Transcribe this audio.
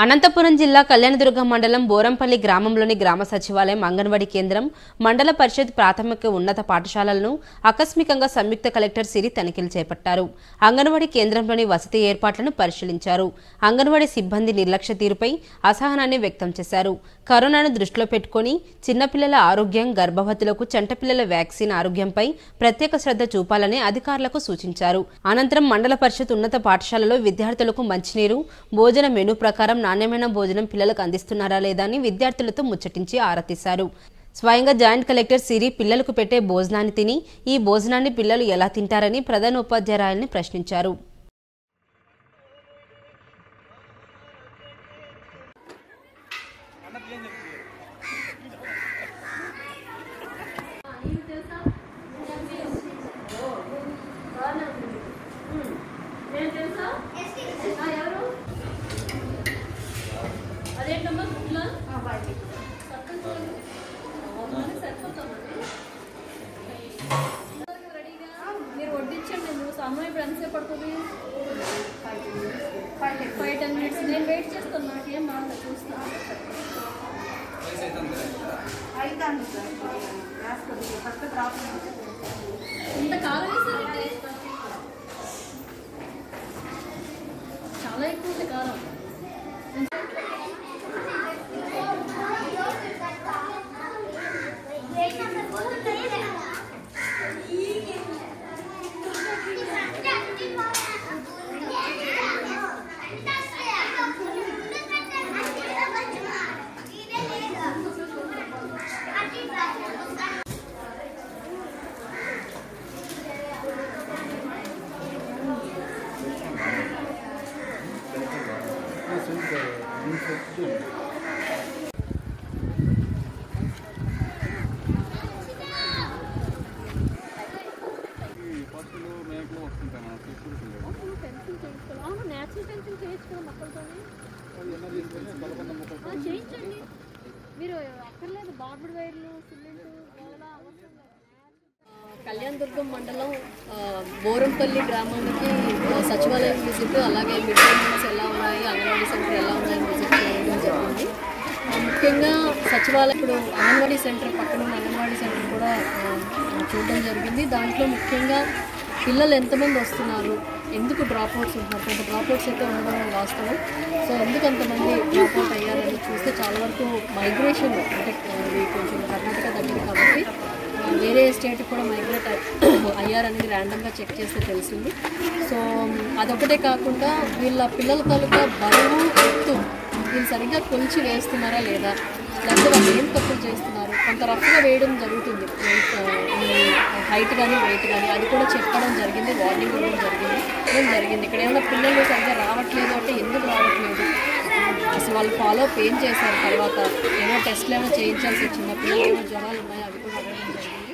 అనంతపురం జిల్లా కళ్యాణదుర్గం మండలం బోరంపల్లి గ్రామంలోని గ్రామ సచివాలయం అంగన్వాడీ కేంద్రం మండల పరిషత్ ప్రాథమిక ఉన్నత పాఠశాలలను ఆకస్మికంగా సంయుక్త కలెక్టర్ సిరి తనిఖీలు చేపట్టారు అంగన్వాడీ కేంద్రంలోని వసతి ఏర్పాట్లను పరిశీలించారు అంగన్వాడీ సిబ్బంది నిర్లక్ష్య తీరుపై అసహనాన్ని వ్యక్తం చేశారు కరోనాను దృష్టిలో పెట్టుకుని చిన్నపిల్లల ఆరోగ్యం గర్భవతులకు చంటపిల్లల వ్యాక్సిన్ ఆరోగ్యంపై ప్రత్యేక శ్రద్ధ చూపాలని అధికారులకు సూచించారు అనంతరం మండల పరిషత్ ఉన్నత పాఠశాలలో విద్యార్థులకు మంచినీరు భోజన మెనూ ప్రకారం నాణ్యమైన భోజనం పిల్లలకు అందిస్తున్నారా లేదా అని విద్యార్థులతో ముచ్చటించి ఆరా తీశారు స్వయంగా జాయింట్ కలెక్టర్ సిరి పిల్లలకు పెట్టే భోజనాన్ని తిని ఈ భోజనాన్ని పిల్లలు ఎలా తింటారని ప్రధాన ఉపాధ్యాయుల్ని ప్రశ్నించారు అదేంటమ్మా గుడ్లా రెడీగా మీరు వడ్డించండి నువ్వు సమయం ఇప్పుడు ఎంతసేపు పడుతుంది ఫైవ్ టెన్ మినిట్స్ నేను వెయిట్ చేస్తాను నాకేం బాగా చూస్తా ఇంత కారం వేస్తారంటే చాలా ఎక్కువ ఉంది కారం పశువులు మేకలు వస్తుంటాయి మనం తీసుకుంటున్నాం పెన్సిల్ చేయించుకోవాలి అవును న్యాచురల్ పెన్సిల్ చేయించుకోవాలి మొక్కలతోని ఎన్నో తీసుకొని బలకొండ ముక్కలు ఆ, చేయించండి మీరు అక్కర్లేదు బార్బుడ్ వైర్లు సిమెంట్ గోళ అవసరం లేదు. ఆ, కళ్యాణ్ దుర్గం మండలం ఆ, బోరంపల్లి గ్రామానికి ఆ, సచివాలయం విజిట్ అలాగే మిడ్ డే మీల్స్ ఎలా ఉన్నాయి అంగన్వాడీ సెంటర్ ఎలా ఉన్నాయని విజిట్ చేయడం జరిగింది ఆ, ముఖ్యంగా సచివాలయం ఇప్పుడు అంగన్వాడీ సెంటర్ పక్కన ఉన్న అంగన్వాడీ సెంటర్ కూడా ఆ, చూడడం జరిగింది దాంట్లో ముఖ్యంగా పిల్లలు ఎంతమంది వస్తున్నారు ఎందుకు డ్రాప్ అవుట్స్ ఉంటున్నారు కొంత డ్రాప్ అవుట్స్ అయితే ఉండడం వాస్తవం సో ఎందుకు అంతమంది డ్రాప్ అవుట్ అయ్యారని చూస్తే చాలా వరకు మైగ్రేషన్ అంటే ఆ, ఇది కొంచెం కర్ణాటక దగ్గర కాబట్టి ఆ, వేరే స్టేట్కి కూడా మైగ్రేట్ అయ్యారనేది ర్యాండమ్గా చెక్ చేస్తే తెలిసింది సో అదొకటే కాకుండా వీళ్ళ పిల్లల తాలూకా బరువు ఎత్తు వీళ్ళు సరిగ్గా కొలిచి వేస్తున్నారా లేదా లేకపోతే వాళ్ళు ఏం తప్పులు చేస్తున్నారు కొంత రఫ్గా వేయడం జరుగుతుంది హైట్ కానీ వెయిట్ కానీ అది కూడా చెప్పడం జరిగింది వార్నింగ్ ఇవ్వడం జరిగింది ఏం జరిగింది ఇక్కడ ఏమైనా పిల్లలు సరిగ్గా రావట్లేదు అంటే ఎందుకు రావట్లేదు అసలు వాళ్ళు ఫాలో అప్ ఏం చేశారు తర్వాత ఏమైనా టెస్ట్లు ఏమైనా చేయించాల్సి వచ్చిందా పిల్లలు ఏమైనా జ్వరాలు ఉన్నాయా అవి కూడా అడగడం జరిగింది